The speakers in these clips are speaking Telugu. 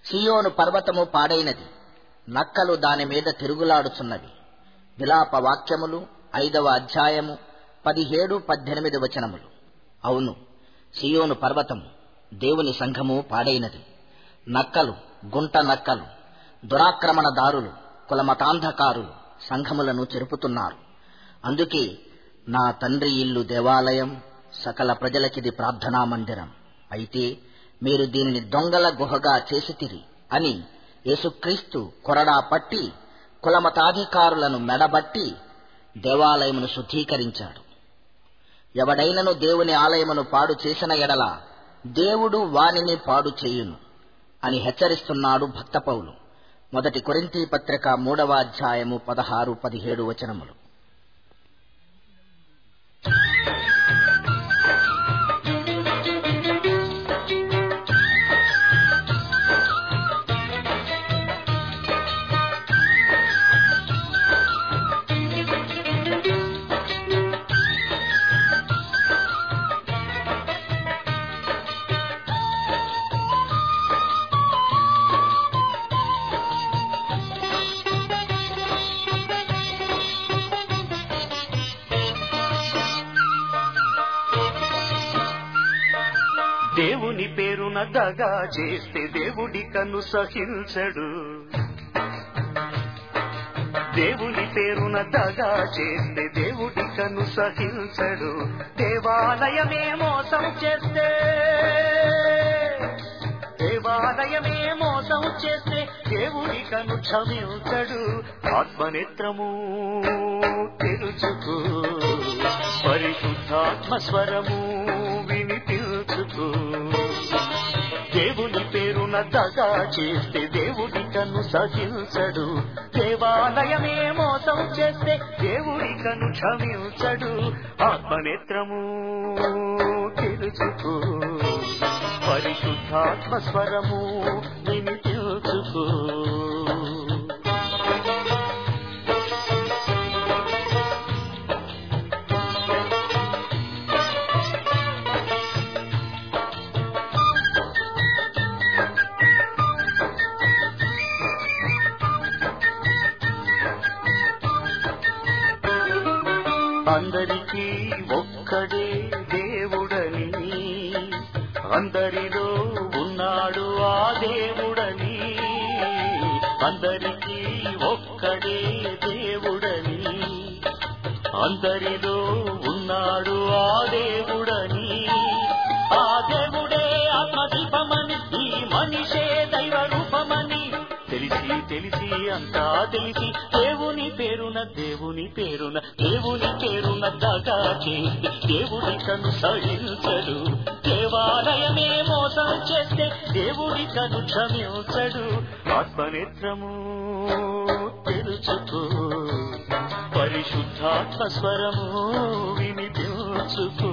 సియోను పర్వతము పాడైనది నక్కలు దాని మీద తిరుగులాడుచున్నవి విలాప వాక్యములు ఐదవ అధ్యాయము పదిహేడు పద్దెనిమిది వచనములు అవును సియోను పర్వతము దేవుని సంఘము పాడైనది నక్కలు గుంట నక్కలు దురాక్రమణదారులు కులమతాంధకారులు సంఘములను చెరుపుతున్నారు అందుకే నా తండ్రి ఇల్లు దేవాలయం సకల ప్రజలకిది ప్రార్థనా మందిరం అయితే మీరు దీనిని దొంగల గుహగా చేసితిరి అని యేసుక్రీస్తు కొరడా పట్టి కులమతాధికారులను మెడబట్టి దేవాలయమును శుద్ధీకరించాడు ఎవడైనను దేవుని ఆలయమును పాడు చేసిన ఎడల దేవుడు వానిని పాడు చేయును అని హెచ్చరిస్తున్నాడు భక్త పౌలు మొదటి కొరింథీ పత్రిక మూడవ అధ్యాయము పదహారు పదిహేడు వచనములు దేవుని పేరున దగా చేస్తే దేవుడి కను సహించడు దేవుని పేరున దగా చేస్తే దేవుడి కను సహించడు దేవాలయమే మోసం చేస్తే దేవాలయమే మోసం చేస్తే దేవుడి కను క్షమించడు ఆత్మనేత్రము తెలుచుకో పరిశుద్ధాత్మ స్వరము విని తెలుసుకో దేవుని పేరున దగా చేస్తే దేవుడి కన్ను సహించడు దేవాలయమే మోసం చేస్తే దేవుడి కన్ను క్షమించడు ఆత్మనేత్రము తెలుసుకో పరిశుద్ధాత్మ స్వరము విని తెలుసుకో అందరికీ ఒక్కడే దేవుడని అందరిలో ఉన్నాడు ఆ దేవుడని అందరికీ ఒక్కడే దేవుడని అందరిలో ఉన్నాడు ఆ దేవుడని ఆ దేవుడే ఆత్మదీపమని ఈ మనిషే దైవ రూపమని తెలిసి తెలిసి అంతా తెలిసి దేవుని పేరున దేవుని పేరున దేవుని పేరున దగా చేస్తే దేవుడి కను సహించడు దేవాలయమే మోసం చేస్తే దేవుడి కను క్షమించడు ఆత్మనేత్రము తెలుసుకో పరిశుద్ధాత్మ స్వరము విని తెలుసుకో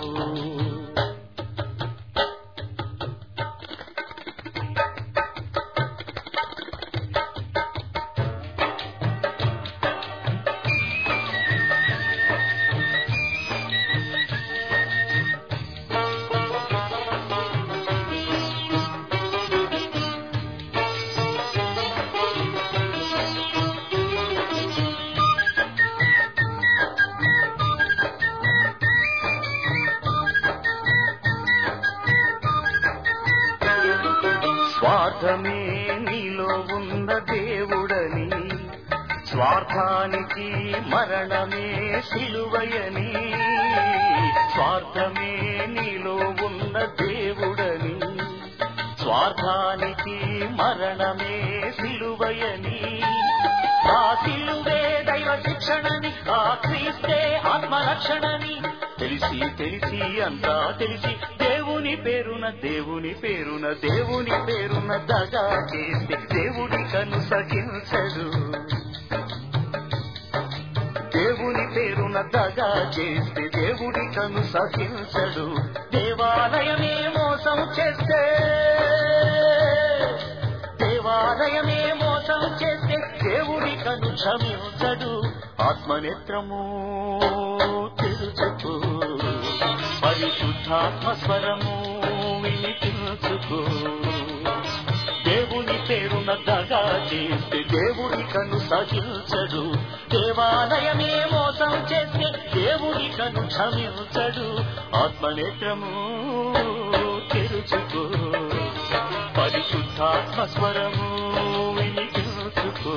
స్వార్థమే నీలో ఉన్న దేవుడని స్వార్థానికి మరణమే సిలువయని స్వార్థమే నీలో ఉన్న దేవుడని స్వార్థానికి మరణమే సిలువయని ఆ సిలువే దైవ శిక్షణని ఆ క్రీస్తే ఆత్మరక్షణని తెలిసి తెలిసి అంతా తెలిసి దేవుని పేరున దేవుని పేరున దేవుని పేరున దగా చేస్తే దేవుడి కను సహించడు దేవుని పేరున దగా చేస్తే దేవుడి కను సహించడు దేవాలయమే మోసం చేస్తే దేవాలయమే మోసం చేస్తే దేవుడి కను క్షమించడు ఆత్మనేత్రము తెలుసుకో పరిశుద్ధాత్మ స్వరము విని తెలుసుకో దేవుని నద్దగా చేస్తే దేవుడి కను సహించడు దేవాలయమే మోసం చేస్తే దేవుడి కను క్షమించడు ఆత్మనేత్రము తెరుచుకో పరిశుద్ధాత్మ స్వరము వినిపించుకో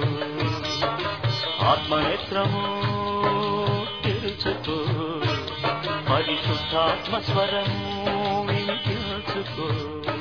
ఆత్మనేత్రము తెరుచుకో పరిశుద్ధాత్మ స్వరము వినిపించుకో